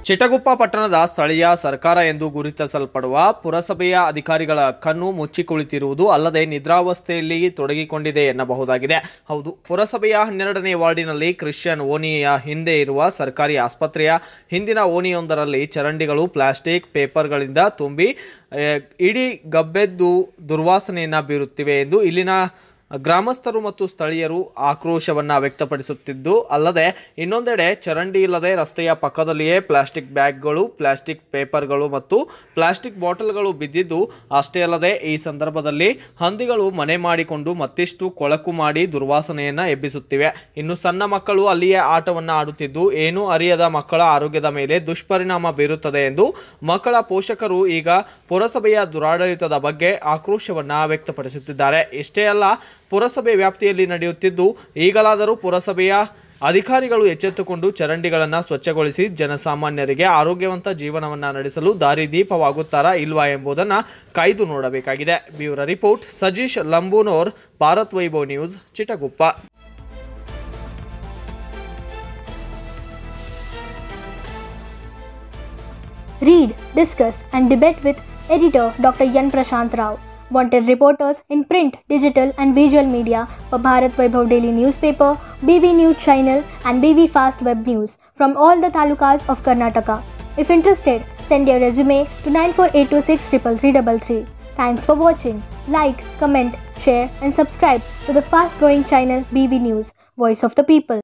ಚಿಟಗುಪ್ಪ ಪಟ್ಟಣದ ಸ್ಥಳೀಯ ಸರ್ಕಾರ ಎಂದು ಗುರುತಿಸಲ್ಪಡುವ ಪುರಸಭೆಯ ಅಧಿಕಾರಿಗಳ ಕಣ್ಣು ಮುಚ್ಚಿ ಕುಳಿತಿರುವುದು ಅಲ್ಲದೆ ನಿದ್ರಾವಸ್ಥೆಯಲ್ಲಿ ತೊಡಗಿಕೊಂಡಿದೆ ಎನ್ನಬಹುದಾಗಿದೆ ಹೌದು ಪುರಸಭೆಯ ಹನ್ನೆರಡನೇ ವಾರ್ಡಿನಲ್ಲಿ ಕ್ರಿಶ್ಚಿಯನ್ ಓಣಿಯ ಹಿಂದೆ ಇರುವ ಸರ್ಕಾರಿ ಆಸ್ಪತ್ರೆಯ ಹಿಂದಿನ ಓಣಿಯೊಂದರಲ್ಲಿ ಚರಂಡಿಗಳು ಪ್ಲಾಸ್ಟಿಕ್ ಪೇಪರ್ಗಳಿಂದ ತುಂಬಿ ಆ, ಇಡೀ ಗಬ್ಬೆದ್ದು ದುರ್ವಾಸನೆಯನ್ನು ಬೀರುತ್ತಿವೆ ಎಂದು ಇಲ್ಲಿನ ಗ್ರಾಮಸ್ಥರು ಮತ್ತು ಸ್ಥಳೀಯರು ಆಕ್ರೋಶವನ್ನು ವ್ಯಕ್ತಪಡಿಸುತ್ತಿದ್ದು ಅಲ್ಲದೆ ಇನ್ನೊಂದೆಡೆ ಚರಂಡಿ ಇಲ್ಲದೆ ರಸ್ತೆಯ ಪಕ್ಕದಲ್ಲಿಯೇ ಪ್ಲಾಸ್ಟಿಕ್ ಬ್ಯಾಗ್ಗಳು ಪ್ಲಾಸ್ಟಿಕ್ ಪೇಪರ್ಗಳು ಮತ್ತು ಪ್ಲಾಸ್ಟಿಕ್ ಬಾಟಲ್ಗಳು ಬಿದ್ದಿದ್ದು ಅಷ್ಟೇ ಅಲ್ಲದೆ ಈ ಸಂದರ್ಭದಲ್ಲಿ ಹಂದಿಗಳು ಮನೆ ಮಾಡಿಕೊಂಡು ಮತ್ತಿಷ್ಟು ಕೊಳಕು ಮಾಡಿ ದುರ್ವಾಸನೆಯನ್ನು ಎಬ್ಬಿಸುತ್ತಿವೆ ಇನ್ನು ಸಣ್ಣ ಮಕ್ಕಳು ಅಲ್ಲಿಯೇ ಆಟವನ್ನು ಆಡುತ್ತಿದ್ದು ಏನೂ ಅರಿಯದ ಮಕ್ಕಳ ಆರೋಗ್ಯದ ಮೇಲೆ ದುಷ್ಪರಿಣಾಮ ಬೀರುತ್ತದೆ ಎಂದು ಮಕ್ಕಳ ಪೋಷಕರು ಈಗ ಪುರಸಭೆಯ ದುರಾಡಳಿತದ ಬಗ್ಗೆ ಆಕ್ರೋಶವನ್ನು ವ್ಯಕ್ತಪಡಿಸುತ್ತಿದ್ದಾರೆ ಇಷ್ಟೇ ಅಲ್ಲ ಪುರಸಭೆ ವ್ಯಾಪ್ತಿಯಲ್ಲಿ ನಡೆಯುತ್ತಿದ್ದು ಈಗಲಾದರೂ ಪುರಸಭೆಯ ಅಧಿಕಾರಿಗಳು ಎಚ್ಚೆತ್ತುಕೊಂಡು ಚರಂಡಿಗಳನ್ನು ಸ್ವಚ್ಛಗೊಳಿಸಿ ಜನಸಾಮಾನ್ಯರಿಗೆ ಆರೋಗ್ಯವಂತ ಜೀವನವನ್ನು ನಡೆಸಲು ದಾರಿದೀಪವಾಗುತ್ತಾರಾ ಇಲ್ವಾ ಎಂಬುದನ್ನು ಕಾಯ್ದು ನೋಡಬೇಕಾಗಿದೆ ಬ್ಯೂರೋ ರಿಪೋರ್ಟ್ ಸಜೀಶ್ ಲಂಬೂನೋರ್ Bharat Vaibhav news Chitaguppa Read, discuss, and debate with editor Dr. Yan Prashant Rao. Wanted reporters in print, digital, and visual media for Bharat Vaibhav Daily Newspaper, BV News Channel, and BV Fast Web News from all the talukas of Karnataka. If interested, send your resume to 94826 Thanks for watching. Like, comment, share, and subscribe to the fast growing channel BV News, Voice of the People.